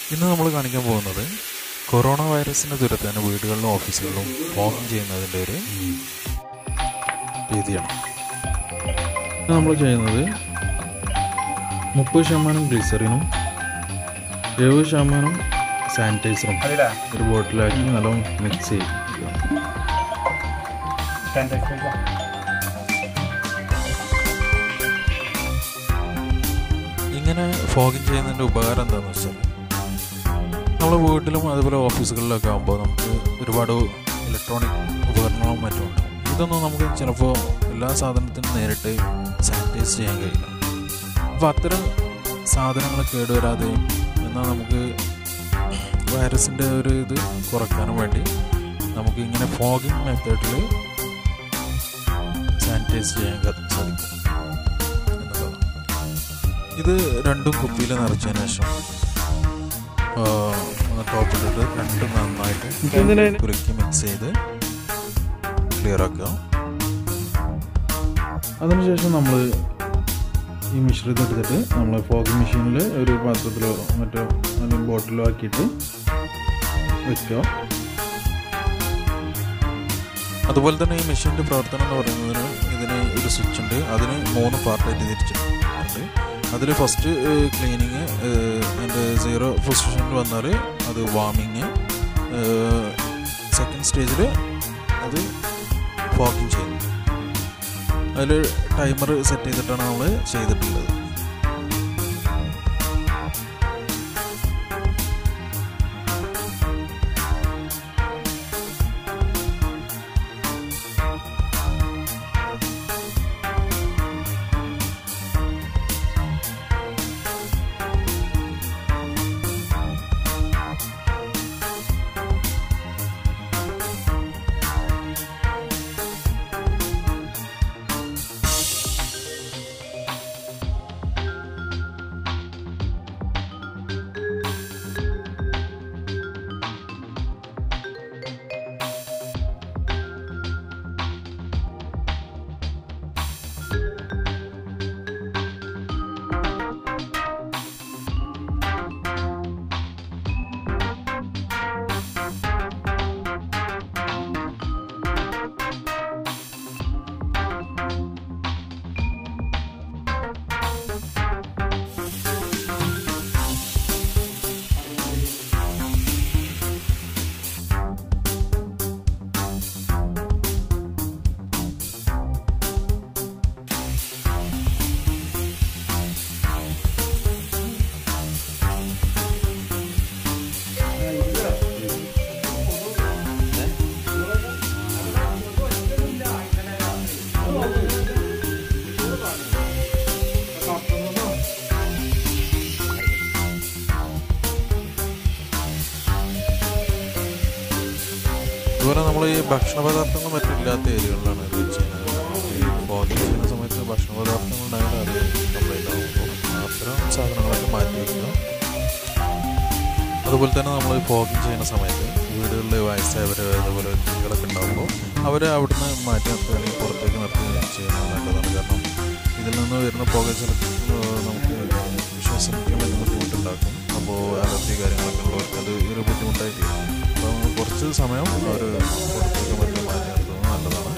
ഇന്ന് നമ്മൾ കാണിക്കാൻ പോകുന്നത് കൊറോണ വൈറസിനെ തുരത്താൻ വീടുകളിലും ഓഫീസുകളിലും ഫോം ചെയ്യുന്നതിൻ്റെ ഒരു രീതിയാണ് നമ്മൾ ചെയ്യുന്നത് മുപ്പത് ശതമാനം ഗ്ലിസറിനും എഴുപത് ശതമാനം സാനിറ്റൈസറും ഒരു ബോട്ടിലാക്കി നല്ലോണം മിക്സ് ചെയ്യും ഇങ്ങനെ ഫോഗിങ് ചെയ്യുന്നതിൻ്റെ ഉപകാരം എന്താണെന്ന് വെച്ചാൽ നമ്മുടെ വീട്ടിലും അതുപോലെ ഓഫീസുകളിലൊക്കെ ആകുമ്പോൾ നമുക്ക് ഒരുപാട് ഇലക്ട്രോണിക് ഉപകരണങ്ങളും മറ്റും ഉണ്ട് ഇതൊന്നും നമുക്ക് ചിലപ്പോൾ എല്ലാ സാധനത്തിനും നേരിട്ട് സാനിറ്റൈസ് ചെയ്യാൻ കഴിയില്ല അപ്പോൾ അത്തരം സാധനങ്ങൾ കേടുവരാതെയും എന്നാൽ നമുക്ക് വൈറസിൻ്റെ ഒരു ഇത് കുറയ്ക്കാനും വേണ്ടി നമുക്ക് ഇങ്ങനെ ഫോഗിങ് മെത്തേഡിൽ സാനിറ്റൈസ് ചെയ്യാൻ ക- സാധിക്കും എന്നുള്ളതാണ് ഇത് രണ്ടും കുപ്പിയിൽ നിറച്ചതിന് ശേഷം ടോപ്പിലിട്ട് രണ്ടും നന്നായിട്ട് കുലുക്കി മിക്സ് ചെയ്ത് ക്ലിയർ ആക്കുക അതിനുശേഷം നമ്മൾ ഈ മിശ്രിതം എടുത്തിട്ട് നമ്മൾ ഫോഗ് മെഷീനിൽ ഒരു പാത്രത്തിലോ മറ്റോ അല്ലെങ്കിൽ ബോട്ടിലോ ആക്കിയിട്ട് വെക്കുക അതുപോലെ തന്നെ ഈ മെഷീൻ്റെ പ്രവർത്തനം എന്ന് പറയുന്നതിന് ഇതിന് ഒരു സ്വിച്ച് ഉണ്ട് അതിന് മൂന്ന് പാർട്ടായിട്ട് തിരിച്ചിട്ടുണ്ട് അതിൽ ഫസ്റ്റ് ക്ലീനിങ് അതിൻ്റെ സീറോ പൊസിഷനിൽ വന്നാൽ അത് വാമിങ് സെക്കൻഡ് സ്റ്റേജിൽ അത് ഫോക്കിങ് ചെയ്യുന്നു അതിൽ ടൈമർ സെറ്റ് ചെയ്തിട്ടാണ് നമ്മൾ ചെയ്തിട്ടുള്ളത് അതുപോലെ നമ്മൾ ഈ ഭക്ഷണ പദാർത്ഥങ്ങൾ മറ്റും ഇല്ലാത്ത ഏരിയകളിലാണ് ഇത് ചെയ്യുന്നത് ഈ ഫോഗിങ് ചെയ്യുന്ന സമയത്ത് ഭക്ഷണ പദാർത്ഥങ്ങൾ ഉണ്ടായാൽ അത് കംപ്ലൈൻ്റ് ആകുമ്പോൾ അത്തരം സാധനങ്ങളൊക്കെ മാറ്റി വയ്ക്കുക അതുപോലെ തന്നെ നമ്മൾ ഫോഗിങ് ചെയ്യുന്ന സമയത്ത് വീടുകളിൽ വയസ്സായവർ അതുപോലെ കുട്ടികളൊക്കെ ഉണ്ടാകുമ്പോൾ അവരെ അവിടുന്ന് മാറ്റി നിർത്തുക അല്ലെങ്കിൽ പുറത്തേക്ക് നിർത്തി ചെയ്യുന്നത് നല്ലതാണ് കാരണം ഇതിൽ നിന്ന് വരുന്ന പുക ചില ഏഹ് നമുക്ക് ശ്വസിക്കാൻ വേണ്ടി ബുദ്ധിമുട്ടുണ്ടാക്കും അപ്പോൾ അലർജി കാര്യങ്ങളൊക്കെ ഉള്ളവർക്ക് അത് ഒരു ബുദ്ധിമുട്ടായിട്ട് അപ്പോൾ കുറച്ച് സമയം അവർ പുറത്തേക്ക് മറ്റും മാറ്റി നിർത്തുന്നത് നല്ലതാണ്